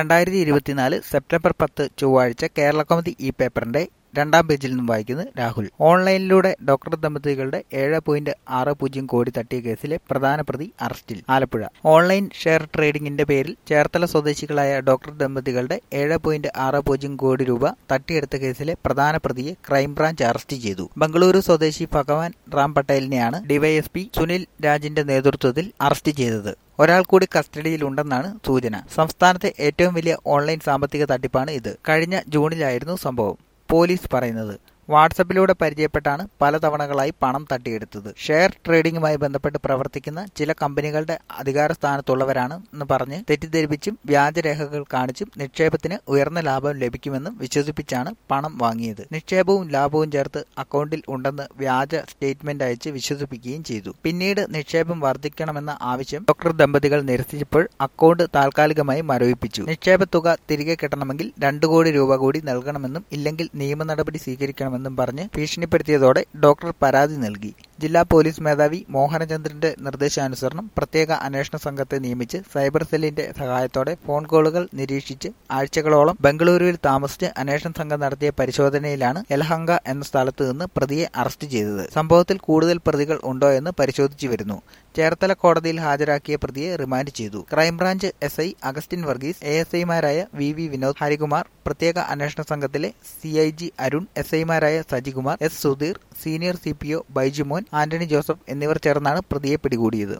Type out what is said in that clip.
രണ്ടായിരത്തി ഇരുപത്തിനാല് സെപ്റ്റംബർ പത്ത് ചൊവ്വാഴ്ച കേരള കൗമുദി ഈ പേപ്പറിന്റെ രണ്ടാം പേജിൽ നിന്നും വായിക്കുന്നത് രാഹുൽ ഓൺലൈനിലൂടെ ഡോക്ടർ ദമ്പതികളുടെ ഏഴ് പോയിന്റ് ആറ് പൂജ്യം കോടി തട്ടിയ കേസിലെ പ്രധാന പ്രതി അറസ്റ്റിൽ ആലപ്പുഴ ഓൺലൈൻ ഷെയർ ട്രേഡിംഗിന്റെ പേരിൽ ചേർത്തല സ്വദേശികളായ ഡോക്ടർ ദമ്പതികളുടെ ഏഴ് പോയിന്റ് ആറ് പൂജ്യം കോടി രൂപ തട്ടിയെടുത്ത കേസിലെ പ്രധാന പ്രതിയെ ക്രൈംബ്രാഞ്ച് അറസ്റ്റ് ചെയ്തു ബംഗളൂരു സ്വദേശി ഭഗവാൻ റാം പട്ടേലിനെയാണ് ഡിവൈഎസ്പി സുനിൽ രാജിന്റെ നേതൃത്വത്തിൽ അറസ്റ്റ് ചെയ്തത് ഒരാൾ കൂടി കസ്റ്റഡിയിലുണ്ടെന്നാണ് സൂചന സംസ്ഥാനത്തെ ഏറ്റവും വലിയ ഓൺലൈൻ സാമ്പത്തിക തട്ടിപ്പാണ് ഇത് കഴിഞ്ഞ ജൂണിലായിരുന്നു സംഭവം പോലീസ് പറയുന്നത് വാട്സപ്പിലൂടെ പരിചയപ്പെട്ടാണ് പല തവണകളായി പണം തട്ടിയെടുത്തത് ഷെയർ ട്രേഡിംഗുമായി ബന്ധപ്പെട്ട് പ്രവർത്തിക്കുന്ന ചില കമ്പനികളുടെ അധികാര സ്ഥാനത്തുള്ളവരാണ് എന്ന് പറഞ്ഞ് തെറ്റിദ്ധരിപ്പിച്ചും വ്യാജരേഖകൾ കാണിച്ചും നിക്ഷേപത്തിന് ഉയർന്ന ലാഭം ലഭിക്കുമെന്നും വിശ്വസിപ്പിച്ചാണ് പണം വാങ്ങിയത് നിക്ഷേപവും ലാഭവും ചേർത്ത് അക്കൗണ്ടിൽ ഉണ്ടെന്ന് വ്യാജ സ്റ്റേറ്റ്മെന്റ് അയച്ച് വിശ്വസിപ്പിക്കുകയും ചെയ്തു പിന്നീട് നിക്ഷേപം വർദ്ധിക്കണമെന്ന ആവശ്യം ഡോക്ടർ ദമ്പതികൾ നിരസിച്ചപ്പോൾ അക്കൗണ്ട് താൽക്കാലികമായി മരവിപ്പിച്ചു നിക്ഷേപ തുക തിരികെ കിട്ടണമെങ്കിൽ രണ്ടു കോടി രൂപ കൂടി നൽകണമെന്നും ഇല്ലെങ്കിൽ നിയമ നടപടി സ്വീകരിക്കണമെന്നും പറഞ്ഞ് ഭീഷണിപ്പെടുത്തിയതോടെ ഡോക്ടർ പരാതി നൽകി ജില്ലാ പോലീസ് മേധാവി മോഹനചന്ദ്രന്റെ നിർദ്ദേശാനുസരണം പ്രത്യേക അന്വേഷണ സംഘത്തെ നിയമിച്ച് സൈബർ സെല്ലിന്റെ സഹായത്തോടെ ഫോൺ കോളുകൾ നിരീക്ഷിച്ച് ആഴ്ചകളോളം ബംഗളൂരുവിൽ താമസിച്ച് അന്വേഷണ സംഘം നടത്തിയ പരിശോധനയിലാണ് യലഹങ്ക എന്ന സ്ഥലത്ത് നിന്ന് പ്രതിയെ അറസ്റ്റ് ചെയ്തത് സംഭവത്തിൽ കൂടുതൽ പ്രതികൾ ഉണ്ടോ എന്ന് പരിശോധിച്ചു വരുന്നു ചേർത്തല കോടതിയിൽ ഹാജരാക്കിയ പ്രതിയെ റിമാൻഡ് ചെയ്തു crime branch S I Augustine Varghese A S ഐമാരായ വി വി വിനോദ് ഹരികുമാർ പ്രത്യേക അന്വേഷണ സംഘത്തിലെ C I G Arun S ഐമാരായ Sajikumar S Sudheer senior C P O Baijumon Antony Joseph എന്നിവർ ചേർന്നാണ് പ്രതിയെ പിടികൂടിയത്